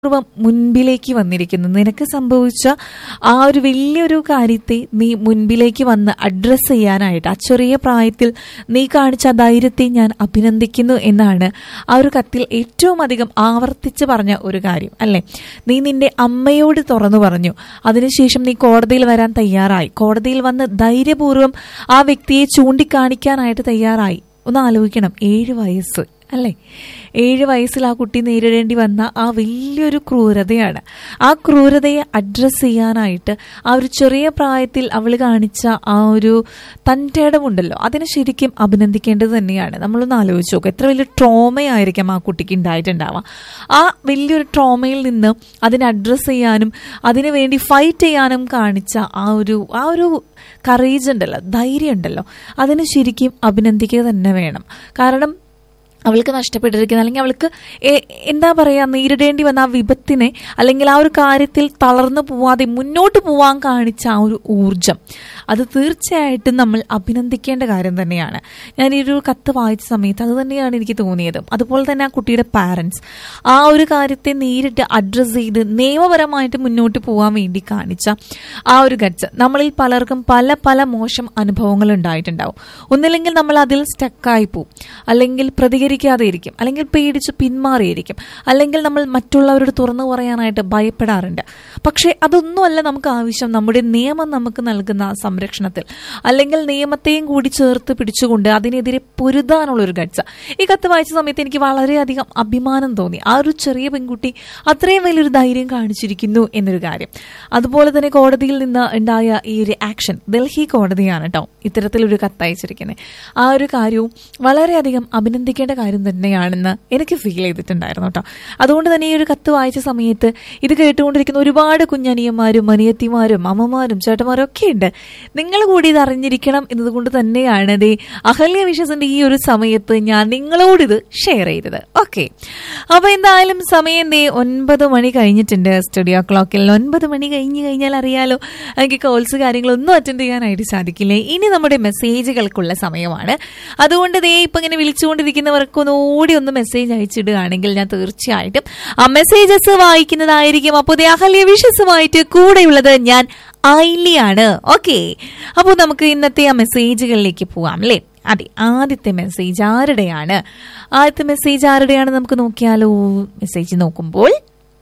പൂർവ്വം മുൻപിലേക്ക് വന്നിരിക്കുന്നു നിനക്ക് സംഭവിച്ച ആ ഒരു വലിയൊരു കാര്യത്തെ നീ മുൻപിലേക്ക് വന്ന് അഡ്രസ്സ് ചെയ്യാനായിട്ട് ആ ചെറിയ പ്രായത്തിൽ നീ കാണിച്ച ആ ധൈര്യത്തെ ഞാൻ അഭിനന്ദിക്കുന്നു എന്നാണ് ആ ഒരു കത്തിൽ ഏറ്റവും അധികം ആവർത്തിച്ച് പറഞ്ഞ ഒരു കാര്യം അല്ലെ നീ നിന്റെ അമ്മയോട് തുറന്നു പറഞ്ഞു അതിനുശേഷം നീ കോടതിയിൽ വരാൻ തയ്യാറായി കോടതിയിൽ വന്ന് ധൈര്യപൂർവ്വം ആ വ്യക്തിയെ ചൂണ്ടിക്കാണിക്കാനായിട്ട് തയ്യാറായി ഒന്ന് ആലോചിക്കണം ഏഴ് വയസ്സ് അല്ലേ ഏഴ് വയസ്സിൽ ആ കുട്ടി നേരിടേണ്ടി വന്ന ആ വലിയൊരു ക്രൂരതയാണ് ആ ക്രൂരതയെ അഡ്രസ്സ് ചെയ്യാനായിട്ട് ആ ഒരു ചെറിയ പ്രായത്തിൽ അവൾ കാണിച്ച ആ ഒരു തൻ്റെടമുണ്ടല്ലോ അതിനെ ശരിക്കും അഭിനന്ദിക്കേണ്ടത് തന്നെയാണ് നമ്മളൊന്ന് ആലോചിച്ച് നോക്കുക എത്ര വലിയ ട്രോമയായിരിക്കും ആ കുട്ടിക്ക് ഉണ്ടായിട്ടുണ്ടാവുക ആ വലിയൊരു ട്രോമയിൽ നിന്ന് അതിനെ അഡ്രസ്സ് ചെയ്യാനും അതിനു വേണ്ടി ഫൈറ്റ് ചെയ്യാനും കാണിച്ച ആ ഒരു ആ ഒരു കറേജ് ഉണ്ടല്ലോ ധൈര്യം ഉണ്ടല്ലോ അതിന് ശരിക്കും അഭിനന്ദിക്കുക തന്നെ വേണം കാരണം അവൾക്ക് നഷ്ടപ്പെട്ടിരിക്കുന്ന അല്ലെങ്കിൽ അവൾക്ക് എ- എന്താ പറയുക നേരിടേണ്ടി വന്ന ആ വിപത്തിനെ അല്ലെങ്കിൽ ആ ഒരു കാര്യത്തിൽ തളർന്നു പോവാതെ മുന്നോട്ട് പോവാൻ കാണിച്ച ആ ഒരു ഊർജം അത് തീർച്ചയായിട്ടും നമ്മൾ അഭിനന്ദിക്കേണ്ട കാര്യം തന്നെയാണ് ഞാൻ ഈ ഒരു കത്ത് വായിച്ച സമയത്ത് അത് തന്നെയാണ് എനിക്ക് തോന്നിയത് അതുപോലെ തന്നെ ആ കുട്ടിയുടെ പാരൻസ് ആ ഒരു കാര്യത്തെ നേരിട്ട് അഡ്രസ്സ് ചെയ്ത് നിയമപരമായിട്ട് മുന്നോട്ട് പോകാൻ വേണ്ടി കാണിച്ച ആ ഒരു ഗഡ്സ് നമ്മളിൽ പലർക്കും പല പല മോശം അനുഭവങ്ങൾ ഉണ്ടായിട്ടുണ്ടാവും ഒന്നില്ലെങ്കിൽ നമ്മൾ അതിൽ സ്റ്റക്കായി പോവും അല്ലെങ്കിൽ പ്രതികരിക്കാതെ ഇരിക്കും അല്ലെങ്കിൽ പേടിച്ച് പിന്മാറിയിരിക്കും അല്ലെങ്കിൽ നമ്മൾ മറ്റുള്ളവരോട് തുറന്നു പറയാനായിട്ട് ഭയപ്പെടാറുണ്ട് പക്ഷേ അതൊന്നുമല്ല നമുക്ക് ആവശ്യം നമ്മുടെ നിയമം നമുക്ക് നൽകുന്ന ആ സംരക്ഷണത്തിൽ അല്ലെങ്കിൽ നിയമത്തെയും കൂടി ചേർത്ത് പിടിച്ചുകൊണ്ട് അതിനെതിരെ പൊരുതാനുള്ള ഒരു ഗഡ്സ് ഈ കത്ത് വായിച്ച സമയത്ത് എനിക്ക് വളരെയധികം അഭിമാനം തോന്നി ആ ഒരു ചെറിയ പെൺകുട്ടി അത്രയും വലിയൊരു ധൈര്യം കാണിച്ചിരിക്കുന്നു എന്നൊരു കാര്യം അതുപോലെ തന്നെ കോടതിയിൽ നിന്ന് ഉണ്ടായ ഈ ഒരു ആക്ഷൻ ഡൽഹി കോടതിയാണ് കേട്ടോ ഇത്തരത്തിലൊരു കത്ത് അയച്ചിരിക്കുന്നത് ആ ഒരു കാര്യവും വളരെയധികം അഭിനന്ദിക്കേണ്ട കാര്യം തന്നെയാണെന്ന് എനിക്ക് ഫീൽ ചെയ്തിട്ടുണ്ടായിരുന്നു കേട്ടോ അതുകൊണ്ട് തന്നെ ഈ ഒരു കത്ത് വായിച്ച സമയത്ത് ഇത് കേട്ടുകൊണ്ടിരിക്കുന്ന ഒരുപാട് കുഞ്ഞനിയന്മാരും അനിയത്തിമാരും അമ്മമാരും ചേട്ടന്മാരും ഒക്കെ ഉണ്ട് നിങ്ങൾ കൂടി ഇത് അറിഞ്ഞിരിക്കണം എന്നതുകൊണ്ട് തന്നെയാണ് ദേ അഹല്യ വിശ്വസിന്റെ ഈ ഒരു സമയത്ത് ഞാൻ നിങ്ങളോട് ഇത് ഷെയർ ചെയ്തത് ഓക്കെ അപ്പൊ എന്തായാലും സമയം ദേ ഒൻപത് മണി കഴിഞ്ഞിട്ടുണ്ട് സ്റ്റുഡിയോ ക്ലോക്കിൽ ഒൻപത് മണി കഴിഞ്ഞ് കഴിഞ്ഞാൽ അറിയാലോ എനിക്ക് കോൾസ് കാര്യങ്ങളൊന്നും അറ്റൻഡ് ചെയ്യാനായിട്ട് സാധിക്കില്ലേ ഇനി നമ്മുടെ മെസ്സേജുകൾക്കുള്ള സമയമാണ് അതുകൊണ്ട് ദേ ഇപ്പൊ ഇങ്ങനെ വിളിച്ചുകൊണ്ടിരിക്കുന്നവർക്കൊന്ന് ഓടി ഒന്ന് മെസ്സേജ് അയച്ചിടുകയാണെങ്കിൽ ഞാൻ തീർച്ചയായിട്ടും ആ മെസ്സേജസ് വായിക്കുന്നതായിരിക്കും അപ്പോൾ ദേ അഹല്യ വിഷസുമായിട്ട് കൂടെയുള്ളത് ഞാൻ ഐലിയാണ് ഓക്കെ അപ്പോൾ നമുക്ക് ഇന്നത്തെ ആ മെസ്സേജുകളിലേക്ക് പോവാം അല്ലേ അതെ ആദ്യത്തെ മെസ്സേജ് ആരുടെയാണ് ആദ്യത്തെ മെസ്സേജ് ആരുടെയാണ് നമുക്ക് നോക്കിയാലോ മെസ്സേജ് നോക്കുമ്പോൾ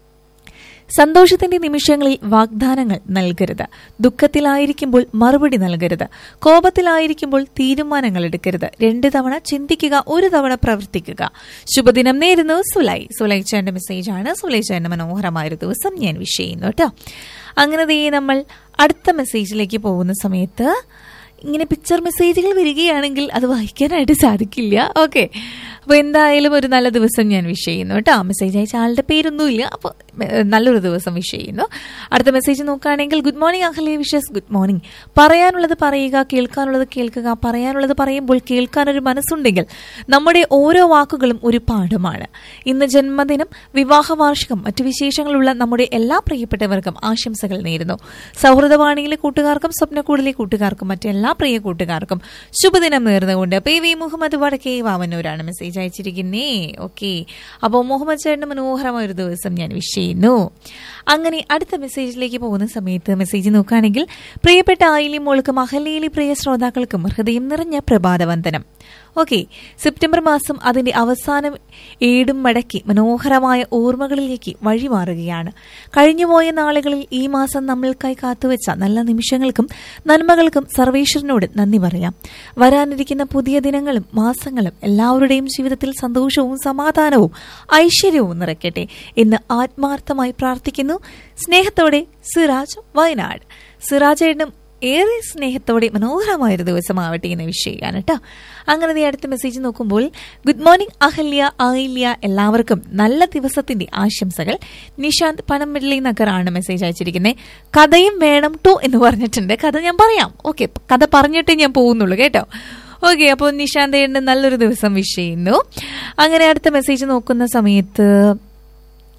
സന്തോഷത്തിന്റെ നിമിഷങ്ങളിൽ വാഗ്ദാനങ്ങൾ നൽകരുത് ദുഃഖത്തിലായിരിക്കുമ്പോൾ മറുപടി നൽകരുത് കോപത്തിലായിരിക്കുമ്പോൾ തീരുമാനങ്ങൾ എടുക്കരുത് രണ്ട് തവണ ചിന്തിക്കുക ഒരു തവണ പ്രവർത്തിക്കുക ശുഭദിനം നേരുന്നു സുലൈ സുലൈ ചേട്ടന്റെ മെസ്സേജാണ് സുലൈ ചേട്ടന്റെ മനോഹരമായ ഒരു ദിവസം ഞാൻ വിഷ് ചെയ്യുന്നു കേട്ടോ അങ്ങനെ ദേ നമ്മൾ അടുത്ത മെസ്സേജിലേക്ക് പോകുന്ന സമയത്ത് ഇങ്ങനെ പിക്ചർ മെസ്സേജുകൾ വരികയാണെങ്കിൽ അത് വായിക്കാനായിട്ട് സാധിക്കില്ല ഓക്കെ അപ്പോൾ എന്തായാലും ഒരു നല്ല ദിവസം ഞാൻ വിഷ് ചെയ്യുന്നു കേട്ടോ മെസ്സേജ് അയച്ച ആളുടെ പേരൊന്നുമില്ല അപ്പോൾ നല്ലൊരു ദിവസം വിഷ് ചെയ്യുന്നു അടുത്ത മെസ്സേജ് നോക്കുകയാണെങ്കിൽ ഗുഡ് മോർണിംഗ് അഹ്ലേ വിഷസ് ഗുഡ് മോർണിംഗ് പറയാനുള്ളത് പറയുക കേൾക്കാനുള്ളത് കേൾക്കുക പറയാനുള്ളത് പറയുമ്പോൾ കേൾക്കാനൊരു മനസ്സുണ്ടെങ്കിൽ നമ്മുടെ ഓരോ വാക്കുകളും ഒരു പാഠമാണ് ഇന്ന് ജന്മദിനം വിവാഹ വാർഷികം മറ്റു വിശേഷങ്ങളുള്ള നമ്മുടെ എല്ലാ പ്രിയപ്പെട്ടവർക്കും ആശംസകൾ നേരുന്നു സൗഹൃദവാണിയിലെ കൂട്ടുകാർക്കും സ്വപ്നക്കൂടിലെ കൂട്ടുകാർക്കും മറ്റെല്ലാ പ്രിയ കൂട്ടുകാർക്കും ശുഭദിനം നേർന്നുകൊണ്ട് പി വി മുഹമ്മദ് വടക്കേ വാവന്നൂരാണ് മെസ്സേജ് അയച്ചിരിക്കുന്നേ ഓക്കെ അപ്പോൾ മുഹമ്മദ് ചേട്ടന് മനോഹരമായ ഒരു ദിവസം ഞാൻ വിഷ് ചെയ്യുന്നു അങ്ങനെ അടുത്ത മെസ്സേജിലേക്ക് പോകുന്ന സമയത്ത് മെസ്സേജ് നോക്കുകയാണെങ്കിൽ പ്രിയപ്പെട്ട ആയിലി മോൾക്കും അഹലയിലെ പ്രിയ ശ്രോതാക്കൾക്കും ഹൃദയം നിറഞ്ഞ പ്രഭാതവന്ദനം ഓക്കെ സെപ്റ്റംബർ മാസം അതിന്റെ അവസാനം ഏടും മടക്കി മനോഹരമായ ഓർമ്മകളിലേക്ക് വഴിമാറുകയാണ് കഴിഞ്ഞുപോയ നാളുകളിൽ ഈ മാസം നമ്മൾക്കായി കാത്തുവെച്ച നല്ല നിമിഷങ്ങൾക്കും നന്മകൾക്കും സർവേശ്വരനോട് നന്ദി പറയാം വരാനിരിക്കുന്ന പുതിയ ദിനങ്ങളും മാസങ്ങളും എല്ലാവരുടെയും ജീവിതത്തിൽ സന്തോഷവും സമാധാനവും ഐശ്വര്യവും നിറയ്ക്കട്ടെ എന്ന് ആത്മാർത്ഥമായി പ്രാർത്ഥിക്കുന്നു സ്നേഹത്തോടെ സിറാജ് വയനാട് സിറാജേട്ടനും ഏറെ സ്നേഹത്തോടെ മനോഹരമായൊരു ദിവസമാവട്ടെ എന്ന് വിഷ് ചെയ്യാണ് കേട്ടോ അങ്ങനെ ദേ അടുത്ത മെസ്സേജ് നോക്കുമ്പോൾ ഗുഡ് മോർണിംഗ് അഹല്യ ആയില്യ എല്ലാവർക്കും നല്ല ദിവസത്തിന്റെ ആശംസകൾ നിഷാന്ത് പനമില്ലി നഗറാണ് മെസ്സേജ് അയച്ചിരിക്കുന്നത് കഥയും വേണം ടു എന്ന് പറഞ്ഞിട്ടുണ്ട് കഥ ഞാൻ പറയാം ഓക്കെ കഥ പറഞ്ഞിട്ടേ ഞാൻ പോകുന്നുള്ളൂ കേട്ടോ ഓക്കെ അപ്പോൾ നിഷാന്തയുടെ നല്ലൊരു ദിവസം വിഷ് ചെയ്യുന്നു അങ്ങനെ അടുത്ത മെസ്സേജ് നോക്കുന്ന സമയത്ത്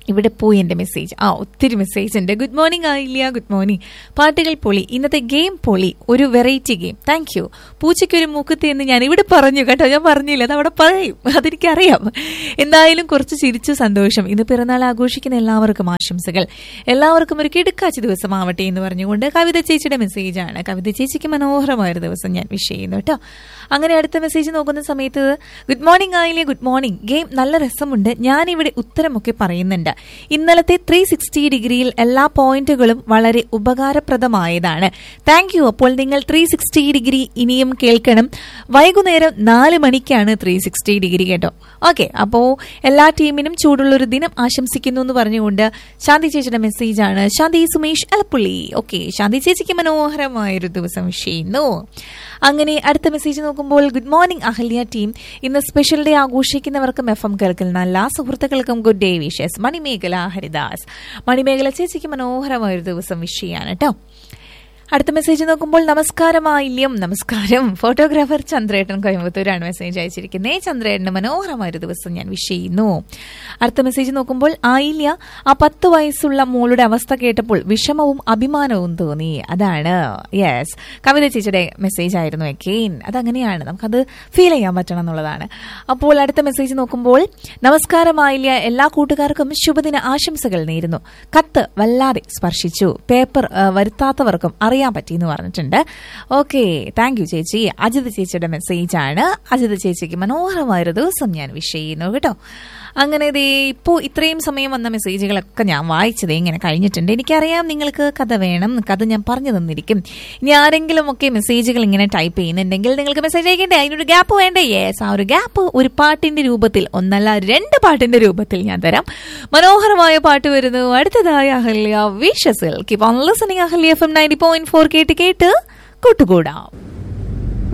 ഇവിടെ പോയി എൻ്റെ മെസ്സേജ് ആ ഒത്തിരി മെസ്സേജ് ഉണ്ട് ഗുഡ് മോർണിംഗ് ആയില്ല ഗുഡ് മോർണിംഗ് പാട്ടുകൾ പൊളി ഇന്നത്തെ ഗെയിം പൊളി ഒരു വെറൈറ്റി ഗെയിം താങ്ക് യു പൂച്ചയ്ക്ക് ഒരു മൂക്കുത്തി എന്ന് ഞാൻ ഇവിടെ പറഞ്ഞു കേട്ടോ ഞാൻ പറഞ്ഞില്ല അത് അവിടെ പറയും അതെനിക്കറിയാം എന്തായാലും കുറച്ച് ചിരിച്ചു സന്തോഷം ഇന്ന് പിറന്നാൾ ആഘോഷിക്കുന്ന എല്ലാവർക്കും ആശംസകൾ എല്ലാവർക്കും ഒരു കിടുക്കാച്ചി ദിവസമാവട്ടെ എന്ന് പറഞ്ഞുകൊണ്ട് കവിത ചേച്ചിയുടെ മെസ്സേജാണ് കവിത ചേച്ചിക്ക് മനോഹരമായ ഒരു ദിവസം ഞാൻ വിഷ് ചെയ്യുന്നു കേട്ടോ അങ്ങനെ അടുത്ത മെസ്സേജ് നോക്കുന്ന സമയത്ത് ഗുഡ് മോർണിംഗ് ആയില്ലേ ഗുഡ് മോർണിംഗ് ഗെയിം നല്ല രസമുണ്ട് ഞാനിവിടെ ഉത്തരമൊക്കെ പറയുന്നുണ്ട് ഇന്നലത്തെ ത്രീ സിക്സ്റ്റി ഡിഗ്രിയിൽ എല്ലാ പോയിന്റുകളും വളരെ ഉപകാരപ്രദമായതാണ് താങ്ക് യു അപ്പോൾ നിങ്ങൾ ത്രീ സിക്സ്റ്റി ഡിഗ്രി ഇനിയും കേൾക്കണം വൈകുന്നേരം നാല് മണിക്കാണ് ത്രീ സിക്സ്റ്റി ഡിഗ്രി കേട്ടോ ഓക്കെ അപ്പോൾ എല്ലാ ടീമിനും ചൂടുള്ളൊരു ദിനം ആശംസിക്കുന്നു എന്ന് പറഞ്ഞുകൊണ്ട് ശാന്തി ചേച്ചിയുടെ മെസ്സേജാണ് ശാന്തി സുമേഷ് അലപ്പുള്ളി ഓക്കെ ശാന്തി ചേച്ചിക്ക് മനോഹരമായൊരു ദിവസം വിഷ് ചെയ്യുന്നു അങ്ങനെ അടുത്ത മെസ്സേജ് നോക്കുമ്പോൾ ഗുഡ് മോർണിംഗ് അഹല്യ ടീം ഇന്ന് സ്പെഷ്യൽ ഡേ ആഘോഷിക്കുന്നവർക്കും എഫ് എം കേൾക്കുന്ന എല്ലാ സുഹൃത്തുക്കൾക്കും good day wishes Manimekhala Haridas Manimekhala ചേച്ചിക്ക് മനോഹരമായൊരു ദിവസം വിഷ് ചെയ്യാണ് കേട്ടോ അടുത്ത മെസ്സേജ് നോക്കുമ്പോൾ നമസ്കാരമായില്യം നമസ്കാരം ഫോട്ടോഗ്രാഫർ ചന്ദ്രേട്ടൻ കോയമ്പത്തൂരാണ് മെസ്സേജ് അയച്ചിരിക്കുന്നത് ചന്ദ്രേട്ടന് മനോഹരമായ ഒരു ദിവസം ഞാൻ വിഷ് ചെയ്യുന്നു അടുത്ത മെസ്സേജ് നോക്കുമ്പോൾ ആയില്യ ആ പത്ത് വയസ്സുള്ള മോളുടെ അവസ്ഥ കേട്ടപ്പോൾ വിഷമവും അഭിമാനവും തോന്നി അതാണ് യെസ് കവിത ചേച്ചിയുടെ മെസ്സേജ് ആയിരുന്നു എക്കെയിൻ അതങ്ങനെയാണ് നമുക്കത് ഫീൽ ചെയ്യാൻ പറ്റണം എന്നുള്ളതാണ് അപ്പോൾ അടുത്ത മെസ്സേജ് നോക്കുമ്പോൾ നമസ്കാരമായില്യ എല്ലാ കൂട്ടുകാർക്കും ശുഭദിന ആശംസകൾ നേരുന്നു കത്ത് വല്ലാതെ സ്പർശിച്ചു പേപ്പർ ആ, വരുത്താത്തവർക്കും അറിയാൻ പറ്റി എന്ന് പറഞ്ഞിട്ടുണ്ട് ഓക്കെ താങ്ക് യു ചേച്ചി അജിത് ചേച്ചിയുടെ മെസ്സേജ് ആണ് അജിത് ചേച്ചിക്ക് മനോഹരമായൊരു ദിവസം ഞാൻ വിഷ് ചെയ്യുന്നു കേട്ടോ അങ്ങനെ ദേ ഇപ്പോൾ ഇത്രയും സമയം വന്ന മെസ്സേജുകളൊക്കെ ഞാൻ വായിച്ചത് ഇങ്ങനെ കഴിഞ്ഞിട്ടുണ്ട് എനിക്കറിയാം നിങ്ങൾക്ക് കഥ വേണം കഥ ഞാൻ പറഞ്ഞു തന്നിരിക്കും ഇനി ആരെങ്കിലും ഒക്കെ മെസ്സേജുകൾ ഇങ്ങനെ ടൈപ്പ് ചെയ്യുന്നുണ്ടെങ്കിൽ നിങ്ങൾക്ക് മെസ്സേജ് അയക്കണ്ടേ അതിനൊരു ഗ്യാപ്പ് വേണ്ടേ യെസ് ആ ഒരു ഗ്യാപ്പ് ഒരു പാട്ടിന്റെ രൂപത്തിൽ ഒന്നല്ല രണ്ട് പാട്ടിന്റെ രൂപത്തിൽ ഞാൻ തരാം മനോഹരമായ പാട്ട് വരുന്നു അടുത്തതായ അഹല്യ വിഷസിൽ keep on listening Ahalya F M ninety point four കേട്ട് കേട്ട് കൂട്ടുകൂടാം